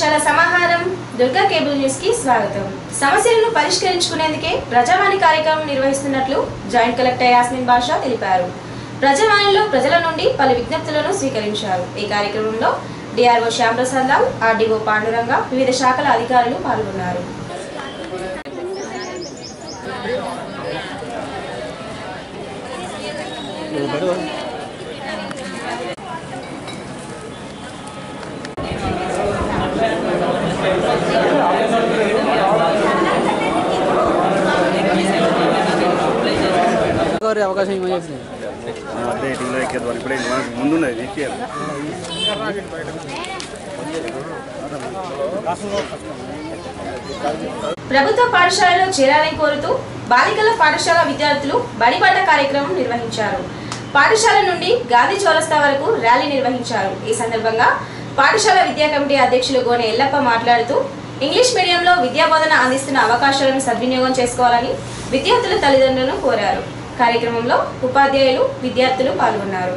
అంశాల సమాహారం Durga cable news కి స్వాగతం సమస్యలను పరిష్కరించుకునేందుకే ప్రజావాణి కార్యక్రమం నిర్వహిస్తున్నట్లు జాయింట్ కలెక్టర్ యాస్మిన్ బాషా తెలిపారు ప్రజావాణిలో ప్రజల నుండి పలు విజ్ఞప్తులను స్వీకరించారు ఈ కార్యక్రమంలో డిఆర్ఓ శ్యాంప్రసాద్ రావు ఆర్డీఓ పాండురంగ వివిధ శాఖల అధికారులు పాల్గొన్నారు గౌరీ అవకాశం ఇవ్వని చెప్పినాయి అదే టీవీలో ఎక్కేది ఇప్పుడే మనకు ముందున్నది ఎక్కేది ప్రభుత్వ పాఠశాలలో చేరాలని కోరుతూ బాలికల పాఠశాల విద్యార్థులు బడిబాట కార్యక్రమం నిర్వహించారు పాఠశాల నుండి గాంధీ చౌరస్తా వరకు ర్యాలీ నిర్వహించారు ఈ సందర్భంగా పాఠశాల విద్యా కమిటీ అధ్యక్షులు గోనె ఎల్లప్ప మాట్లాడుతూ ఇంగ్లీష్ మీడియంలో విద్యాబోధన అందిస్తున్న అవకాశాలను సద్వినియోగం చేసుకోవాలని విద్యార్థుల తల్లిదండ్రులను కోరారు కార్యక్రమంలో ఉపాధ్యాయులు విద్యార్థులు పాల్గొన్నారు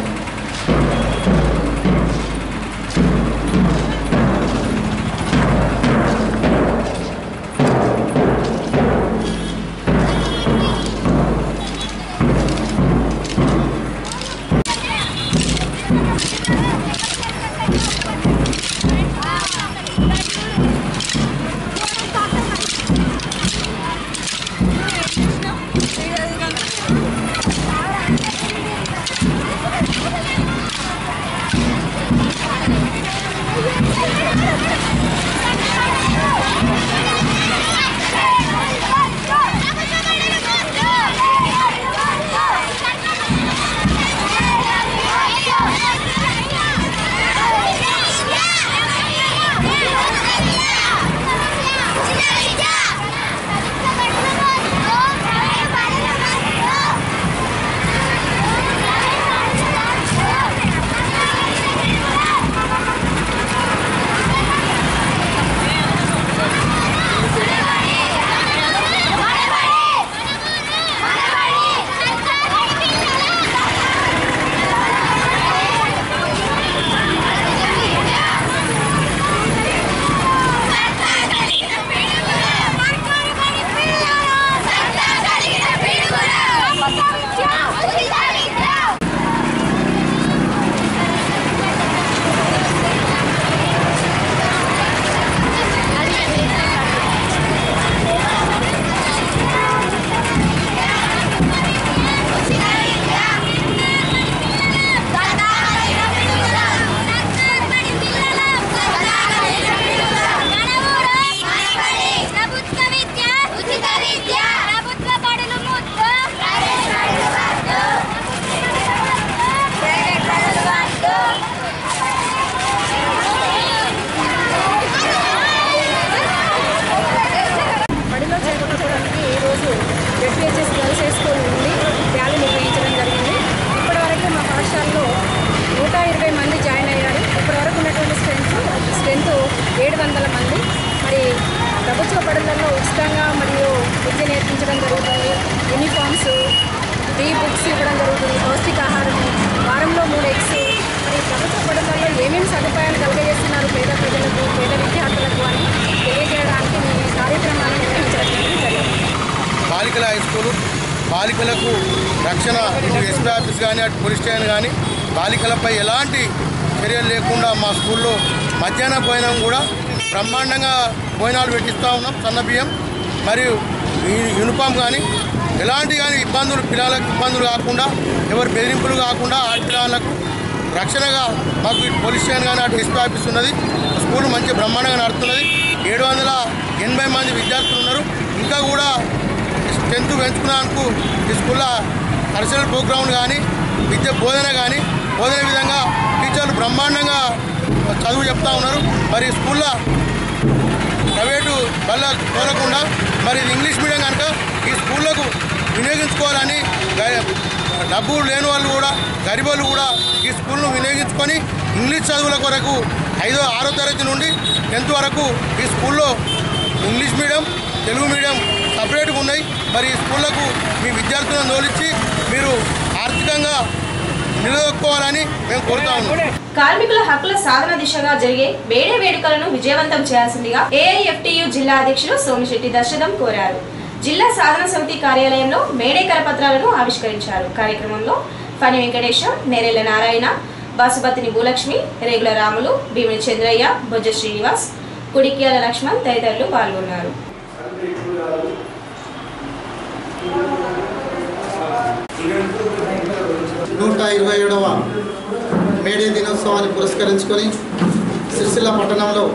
ప్రభుత్వ విద్య ఉచిత విద్య ప్రభుత్వ బడులు ముద్దు ప్రైవేట్ బడులు వద్దు బడిలో చేపట్టుకోవడానికి ఈరోజు జెడ్పిహెచ్ఎస్ గర్ల్స్ హై స్కూల్ నుండి ర్యాలీ నిర్వహించడం జరిగింది ఇప్పటివరకు మా పాఠశాలలో నూట ఇరవై మంది జాయిన్ అయ్యారు ఇప్పటివరకు ఉన్నటువంటి స్ట్రెంత్ స్ట్రెంత్ ఏడు వందల మంది మరి ప్రభుత్వ బడులలో ఉచితంగా మరియు విద్య నేర్పించడం జరుగుతుంది యూనిఫామ్స్ ఫ్రీ బుక్స్ ఇవ్వడం జరుగుతుంది పౌష్టికాహారం వారంలో మూడు ఎగ్స్ మరి ప్రభుత్వ బడులలో ఏమేమి సదుపాయాలు కలుగజేస్తున్నారు పేద ప్రజలకు పేద విద్యార్థులకు అని తెలియజేయడానికి మేము ఈ కార్యక్రమాన్ని నిర్వహించడం జరిగింది బాలికల హై స్కూలు బాలికలకు రక్షణ ఇటు ఎస్పీ ఆఫీస్ కానీ అటు పోలీస్ స్టేషన్ కానీ బాలికలపై ఎలాంటి చర్యలు లేకుండా మా స్కూల్లో మధ్యాహ్న భోజనం కూడా బ్రహ్మాండంగా భోజనాలు పెట్టిస్తూ ఉన్నాం సన్న బియ్యం మరియు ఈ యూనిఫామ్ కానీ ఎలాంటి కానీ ఇబ్బందులు పిల్లలకు ఇబ్బందులు కాకుండా ఎవరు బెదిరింపులు కాకుండా ఆడపిల్లలకు రక్షణగా మాకు ఇటు పోలీస్ స్టేషన్ కానీ అటు ఎస్పీ ఆఫీస్ ఉన్నది స్కూల్ మంచి బ్రహ్మాండంగా నడుస్తున్నది ఏడు వందల ఎనభై మంది విద్యార్థులు ఉన్నారు ఇంకా కూడా స్ట్రెంత్ పెంచుకున్నందుకు ఈ స్కూల్లో కల్చరల్ ప్రోగ్రాంలు కానీ విద్య బోధన కానీ బోధన విధంగా టీచర్లు బ్రహ్మాండంగా చదువు చెప్తా ఉన్నారు మరి ఈ స్కూల్లో ప్రైవేటు బల్ల తోలకుండా మరి ఇది ఇంగ్లీష్ మీడియం కనుక ఈ స్కూళ్ళకు వినియోగించుకోవాలని గ- డబ్బు లేని వాళ్ళు కూడా గరిబోళ్ళు కూడా ఈ స్కూల్ను వినియోగించుకొని ఇంగ్లీష్ చదువుల కొరకు ఐదో ఆరో తరగతి నుండి టెన్త్ వరకు ఈ స్కూల్లో ఇంగ్లీష్ మీడియం తెలుగు మీడియం సపరేట్గా ఉన్నాయి మరి ఈ స్కూళ్ళకు మీ విద్యార్థులను తోలిచ్చి మీరు ఆర్థికంగా నిలదొక్కుకోవాలని మేము కోరుతా ఉన్నాం కార్మికుల హక్కుల సాధన దిశగా జరిగే మేడే వేడుకలను విజయవంతం చేయాల్సిందిగా ఏఐఎఫ్టియు జిల్లా అధ్యక్షులు సోమిశెట్టి దర్శనం కోరారు జిల్లా సాధన సమితి కార్యాలయంలో మేడే కరపత్రాలను ఆవిష్కరించారు కార్యక్రమంలో ఫణి వెంకటేశ్వర్ నేరెళ్ల నారాయణ బాసుపతిని భూలక్ష్మి రేగుల రాములు భీమిని చంద్రయ్య బొజ్జ శ్రీనివాస్ కుడిక్యాల లక్ష్మణ్ తదితరులు పాల్గొన్నారు నూట ఇరవై ఏడవ మేడే దినోత్సవాన్ని పురస్కరించుకొని సిరిసిల్ల పట్టణంలో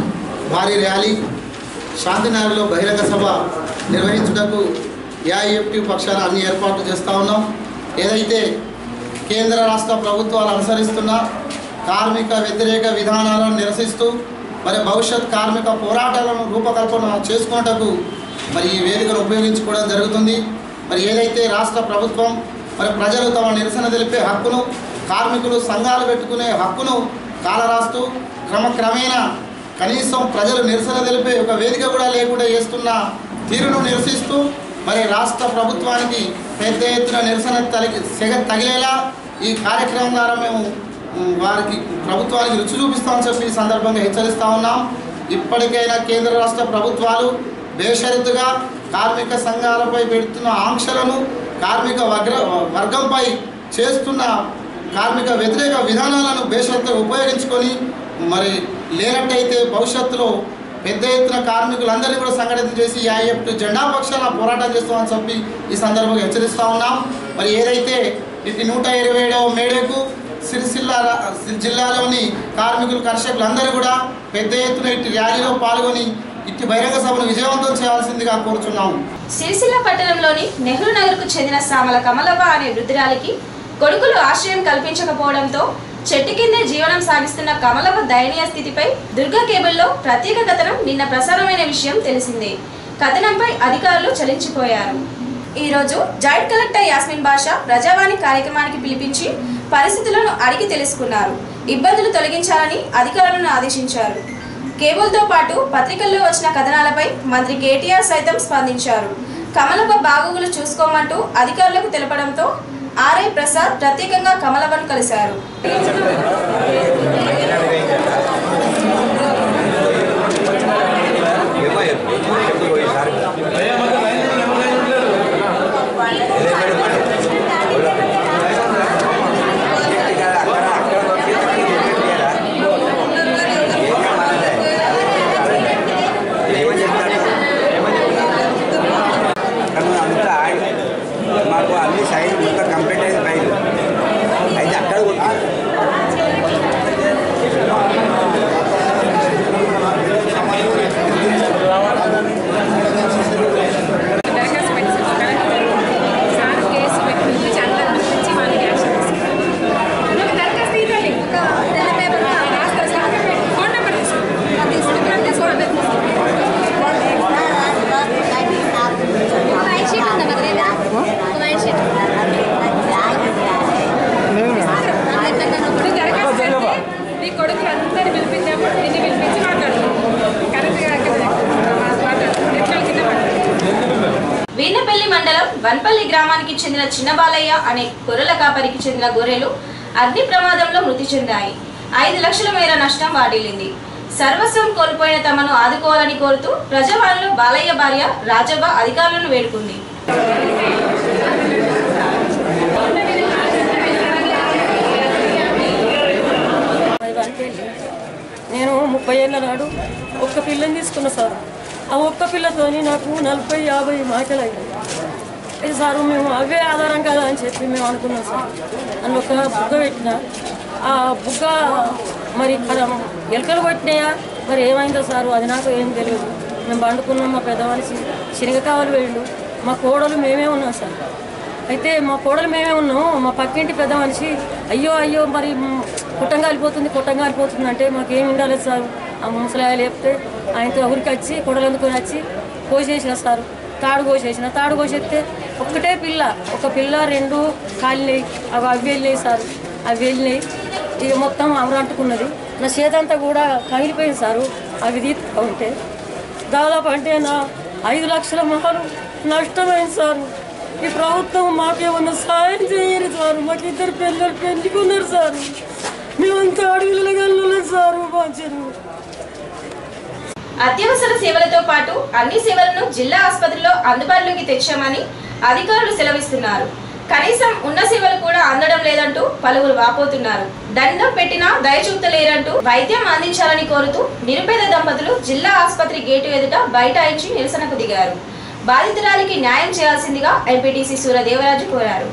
భారీ ర్యాలీ శాంతినగర్లో బహిరంగ సభ నిర్వహించుటకు ఏఐఎఫ్టీ పక్షాన అన్ని ఏర్పాట్లు చేస్తూ ఉన్నాం ఏదైతే కేంద్ర రాష్ట్ర ప్రభుత్వాలు అనుసరిస్తున్న కార్మిక వ్యతిరేక విధానాలను నిరసిస్తూ మరి భవిష్యత్ కార్మిక పోరాటాలను రూపకల్పన చేసుకున్నటకు మరి ఈ వేదికను ఉపయోగించుకోవడం జరుగుతుంది మరి ఏదైతే రాష్ట్ర ప్రభుత్వం మరి ప్రజలు తమ నిరసన తెలిపే హక్కును కార్మికులు సంఘాలు పెట్టుకునే హక్కును కాలరాస్తూ క్రమక్రమేణా కనీసం ప్రజలు నిరసన తెలిపే ఒక వేదిక కూడా లేకుండా చేస్తున్న తీరును నిరసిస్తూ మరి రాష్ట్ర ప్రభుత్వానికి పెద్ద ఎత్తున నిరసన తగిలి సెగ తగిలేలా ఈ కార్యక్రమం ద్వారా మేము ఉమ్, వారికి ప్రభుత్వానికి రుచి చూపిస్తామని చెప్పి ఈ సందర్భంగా హెచ్చరిస్తా ఉన్నాం ఇప్పటికైనా కేంద్ర రాష్ట్ర ప్రభుత్వాలు బేషరతుగా కార్మిక సంఘాలపై పెడుతున్న ఆంక్షలను కార్మిక వగ్ర వర్గంపై చేస్తున్న కార్మిక వ్యతిరేక విధానాలను బేషరతుగా ఉపయోగించుకొని మరి లేనట్టయితే భవిష్యత్తులో పెద్ద ఎత్తున కార్మికులందరినీ కూడా సంఘటితం చేసి ఐఎఫ్ జెండా పక్షాన పోరాటం చేస్తామని చెప్పి ఈ సందర్భంగా హెచ్చరిస్తా ఉన్నాం మరి ఏదైతే ఇటు నూట ఇరవై ఏడవ మేడకు సిరిసిల్ల రా- జిల్లాలోని కార్మికులు కర్షకులు అందరూ కూడా పెద్ద ఎత్తున ఇటు ర్యాలీలో పాల్గొని ఇటు బహిరంగ సభను విజయవంతం చేయాల్సిందిగా కోరుచున్నాము సిరిసిల్ల పట్టణంలోని నెహ్రూ నగర్కు చెందిన సామల కమలవ్వ అనే వృద్ధురాలికి కొడుకులు ఆశ్రయం కల్పించకపోవడంతో చెట్టు కిందే జీవనం సాగిస్తున్న కమలవ్వ దయనీయ స్థితిపై దుర్గా కేబుల్లో ప్రత్యేక కథనం నిన్న ప్రసారమైన విషయం తెలిసిందే కథనంపై అధికారులు చలించిపోయారు ఈ రోజు జాయింట్ కలెక్టర్ యాస్మిన్ బాషా ప్రజావాణి కార్యక్రమానికి పిలిపించి పరిస్థితులను అడిగి తెలుసుకున్నారు ఇబ్బందులు తొలగించాలని అధికారులను ఆదేశించారు కేబుల్తో పాటు పత్రికల్లో వచ్చిన కథనాలపై మంత్రి కేటీఆర్ సైతం స్పందించారు కమలవ్వ బాగోగులు చూసుకోమంటూ అధికారులకు తెలపడంతో ఆర్ఐ ప్రసాద్ ప్రత్యేకంగా కమలవ్వను కలిశారు కానీ అంతా ఆగి మాకు అన్ని సైడ్ మొత్తం కంప్లీట్ అయింది ఫైల్ అయితే అక్కడ కొట్టి దరఖాస్తు పెట్టేసారు కలెక్టర్ సార్ కేసు పెట్టి చాలా నుంచి వాళ్ళకి యాక్షన్ తీసుకున్నారు నువ్వు దరఖాస్తు ఇవ్వాలి తెల్ల పేపర్ రాస్తారు సార్ ఫోన్ నెంబర్ తీసుకో తీసుకుంటాను తీసుకోండి వైట్ షీట్ ఉందా మరి లేదా వైట్ షీట్ నువ్వు దరఖాస్తు పెడితే నీ కొడుకులు అందరినీ పిలిపించినప్పుడు నిన్ను పిలిపించి మాట్లాడు కరెక్ట్గా మాట్లాడు ఎట్లా కింద మాట్లాడు వీర్నపల్లి మండలం వన్పల్లి గ్రామానికి చెందిన చిన్న బాలయ్య అనే గొర్రెల కాపరికి చెందిన గొర్రెలు అగ్ని ప్రమాదంలో మృతి చెందాయి ఐదు లక్షల మేర నష్టం వాటిల్లింది సర్వస్వం కోల్పోయిన తమను ఆదుకోవాలని కోరుతూ ప్రజావాణిలో బాలయ్య భార్య రాజవ్వ అధికారులను వేడుకుంది అది వనిపెళ్ళి నేను ముప్పై ఏళ్ళ నాడు ఒక్క పిల్లని తీసుకున్నా సార్ ఆ ఒక్క పిల్లతోని నాకు నలభై యాభై మాటలు అయ్యాయి ఇది సార్ మేము అవే ఆధారం కదా అని చెప్పి మేము అనుకున్నాం సార్ అందులో ఒక బుగ్గ పెట్టిన ఆ బుగ్గ మరి ఇక్కడ ఎలకలు కొట్టినాయా మరి ఏమైందో సార్ అది నాకు ఏం తెలియదు మేము పండుకున్నాం మా పెద్దవాళ్ళకి శనగ కావాలి వేళ్ళు మా కోడలు మేమే ఉన్నాం సార్ అయితే మా కోడలు మేమే ఉన్నాం మా పక్కింటి పెద్ద మనిషి అయ్యో అయ్యో మరి మ్, కుట్టం కాలిపోతుంది కుట్టం కాలిపోతుంది అంటే మాకేం ఉండాలి సార్ ఆ ముసలాయ లేపితే ఆయనతో ఊరికి వచ్చి కొడలు అందుకొని వచ్చి కోసేసిన సార్ తాడు కోసేసిన తాడు కోసేస్తే ఒక్కటే పిల్ల ఒక పిల్ల రెండు కాలినాయి అవి అవి వెళ్ళినాయి సార్ అవి వెళ్ళినాయి ఇక మొత్తం అవరంటుకున్నది నా చేతంతా కూడా కమిలిపోయింది సారు అవి తీస్తా ఉంటే దాదాపు అంటే నా ఐదు లక్షల మొహాలు నష్టమైంది సార్ ఈ ప్రభుత్వం మాకేమన్నా సాయం చేయరు సార్ మాకు ఇద్దరు పిల్లలు పెంచుకున్నారు సార్ మేమంతా అడవిలో వెళ్ళలేదు సార్ మా చెరువు అత్యవసర సేవలతో పాటు అన్ని సేవలను జిల్లా ఆసుపత్రిలో అందుబాటులోకి తెచ్చామని అధికారులు సెలవిస్తున్నారు కనీసం ఉన్న సేవలు కూడా అందడం లేదంటూ పలువురు వాపోతున్నారు దండం పెట్టినా దయచూపుతలేరంటూ వైద్యం అందించాలని కోరుతూ నిరుపేద దంపతులు జిల్లా ఆసుపత్రి గేటు ఎదుట బైఠాయించి నిరసనకు దిగారు బాధితురాలికి న్యాయం చేయాల్సిందిగా ఎంపీటీసీ సూర్యదేవరాజు కోరారు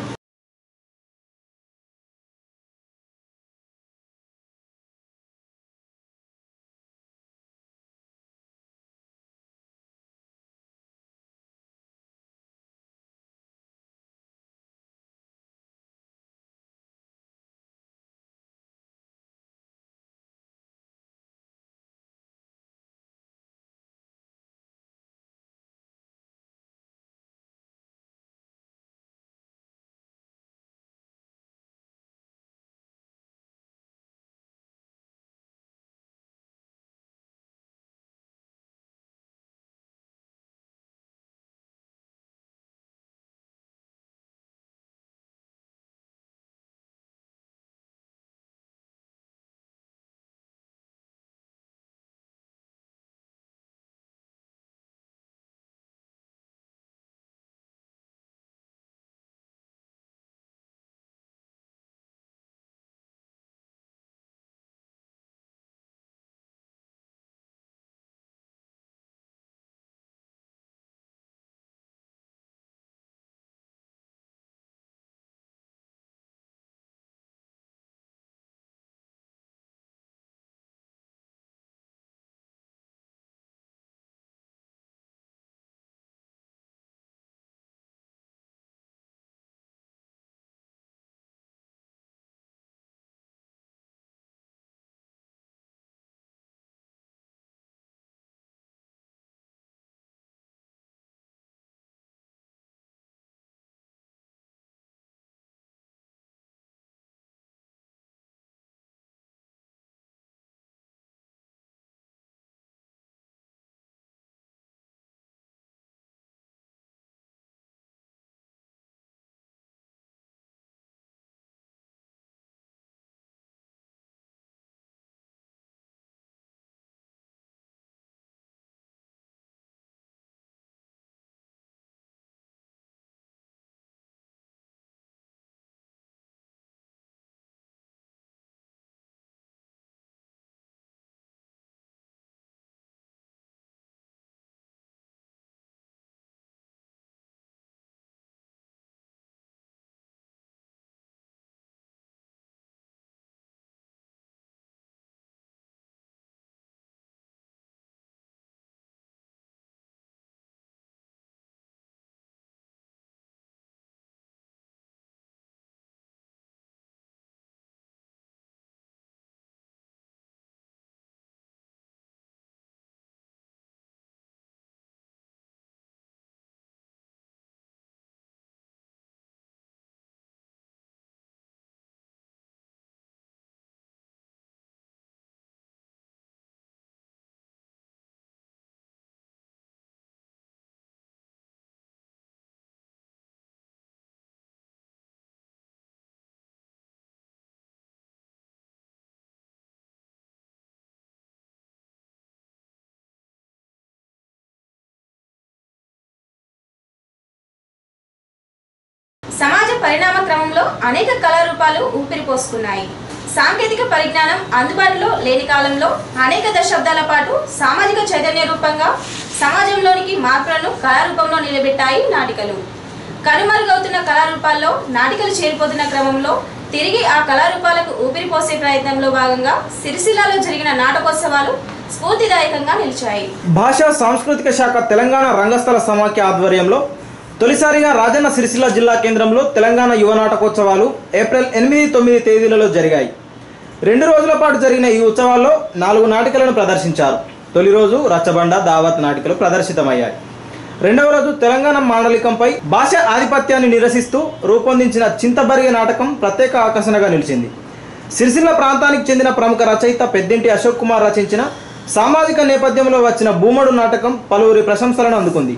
సమాజ పరిణామ క్రమంలో అనేక కళారూపాలు ఊపిరి పోసుకున్నాయి సాంకేతిక పరిజ్ఞానం అందుబాటులో లేని కాలంలో అనేక దశాబ్దాల పాటు సామాజిక చైతన్య రూపంగా సమాజంలోనికి మార్పులను కళారూపంలో నిలబెట్టాయి నాటికలు కనుమరుగవుతున్న కళారూపాల్లో నాటికలు చేరిపోతున్న క్రమంలో తిరిగి ఆ కళారూపాలకు ఊపిరి పోసే ప్రయత్నంలో భాగంగా సిరిసిల్లాలో జరిగిన నాటకోత్సవాలు స్ఫూర్తిదాయకంగా నిలిచాయి భాషా సాంస్కృతిక శాఖ తెలంగాణ రంగస్థల సమాఖ్య ఆధ్వర్యంలో తొలిసారిగా రాజన్న సిరిసిల్ల జిల్లా కేంద్రంలో తెలంగాణ యువ నాటకోత్సవాలు ఏప్రిల్ ఎనిమిది తొమ్మిది తేదీలలో జరిగాయి రెండు రోజుల పాటు జరిగిన ఈ ఉత్సవాల్లో నాలుగు నాటికలను ప్రదర్శించారు తొలి రోజు రచ్చబండ దావత్ నాటికలు ప్రదర్శితమయ్యాయి రెండవ రోజు తెలంగాణ మాండలికంపై భాష ఆధిపత్యాన్ని నిరసిస్తూ రూపొందించిన చింతబరిగ నాటకం ప్రత్యేక ఆకర్షణగా నిలిచింది సిరిసిల్ల ప్రాంతానికి చెందిన ప్రముఖ రచయిత పెద్దింటి అశోక్ కుమార్ రచించిన సామాజిక నేపథ్యంలో వచ్చిన భూమడు నాటకం పలువురి ప్రశంసలను అందుకుంది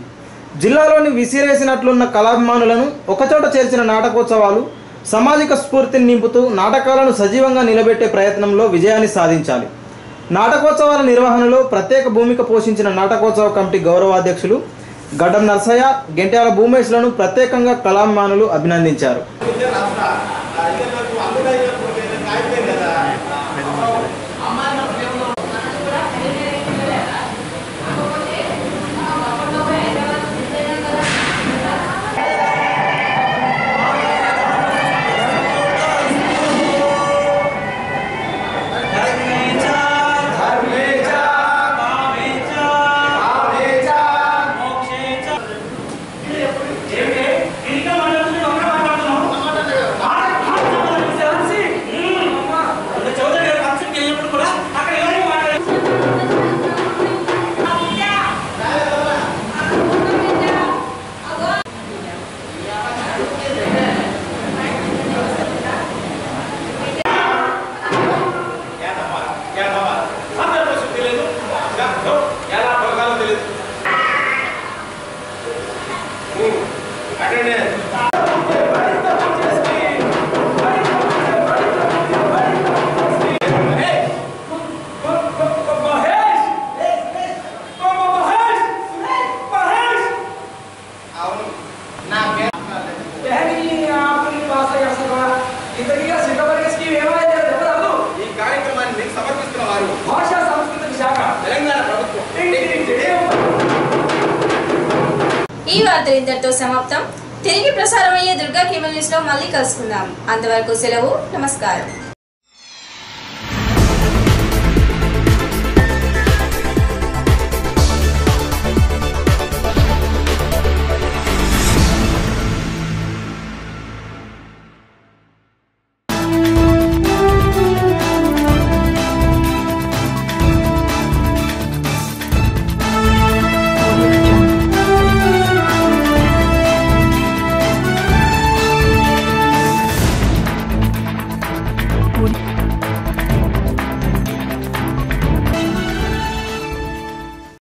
జిల్లాలోని విసిరేసినట్లున్న కళాభిమానులను ఒకచోట చేర్చిన నాటకోత్సవాలు సామాజిక స్ఫూర్తిని నింపుతూ నాటకాలను సజీవంగా నిలబెట్టే ప్రయత్నంలో విజయాన్ని సాధించాలి నాటకోత్సవాల నిర్వహణలో ప్రత్యేక భూమిక పోషించిన నాటకోత్సవ కమిటీ గౌరవాధ్యక్షులు గడ్డం నర్సయ్య గెంట్యాల భూమేశ్లను ప్రత్యేకంగా కళాభిమానులు అభినందించారు ఈ కార్యక్రమాన్ని మీకు సమర్పిస్తున్న వారు భాషా సంస్కృతి శాఖ తెలంగాణ ప్రభుత్వం ఈ వార్తలు ఇంతటితో సమాప్తం తిరిగి ప్రసారమయ్యే దుర్గా కేబుల్ న్యూస్ లో మళ్ళీ కలుసుకుందాం అంతవరకు సెలవు నమస్కారం